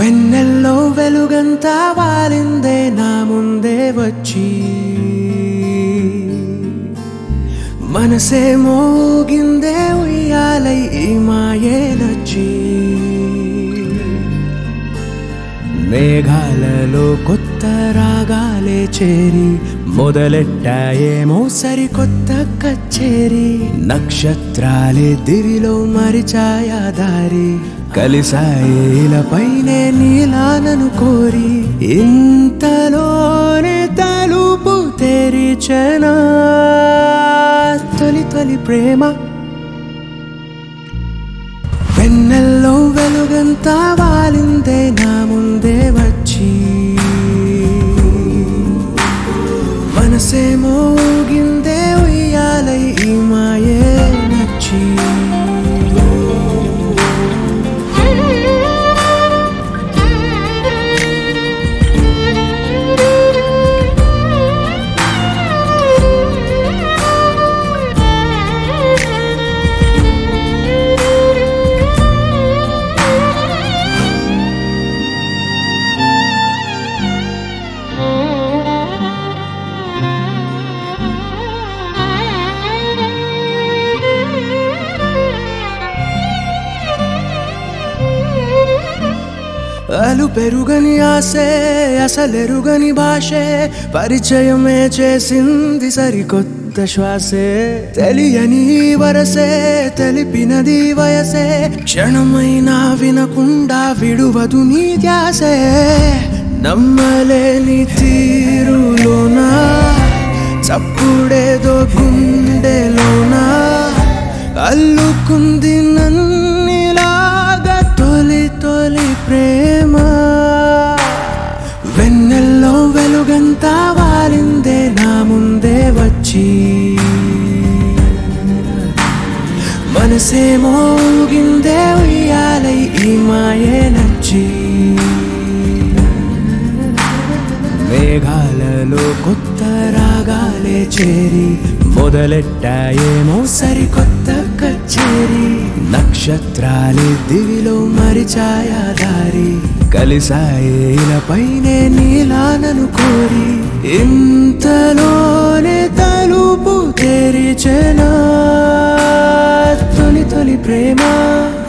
వెన్నెల్లో వెలుగంతా వాలిందే నా ముందే వచ్చి మనసే మోగిందే ఉయ్యాలై ఈ మాయే నచ్చి మేఘాలలో కొత్త రాగాలే చేరి మొదలెట్టాయేమో సరికొత్త కచ్చేరి నక్షత్రాలే దివిలో మరిచాయా దారి కలిసాయిలపైనే నీలానను కోరి ఇంతలోనే తలుపు తెరిచనా తొలి తొలి ప్రేమ వెన్నెల్లో వెలుగంతా వాలిందే నా ముందే వచ్చి మనసే మోగిందే ఉయ్యాలై ఈ మాయే నచ్చి అలు పెరుగని ఆసే అసలెరుగని భాషే పరిచయమే చేసింది సరికొత్త శ్వాసే తెలియని వరసే తెలిపినది వయసే క్షణమైనా వినకుండా విడువదు నీ ధ్యాసే నమ్మలేని తీరులోనా చప్పుడేదో గుండెలోనా అల్లుకుంది నన్నిలాగా తొలి తొలి ప్రేమ వెన్నెల్లో వెలుగంతా వాలిందే నా ముందే వచ్చి మనసే మోగిందే ఉయ్యాలై ఈ మాయే నచ్చి మేఘాలలో కొత్త రాగాలే చేరి మొదలెట్టాయేమో సరికొత్త కచ్చేరి నక్షత్రాలే దివిలో మరిచాయా దారి కలిసాయిలపైనే నీలానను కోరి ఇంతలోనే తలుపు తెరిచెనా తొలి తొలి ప్రేమ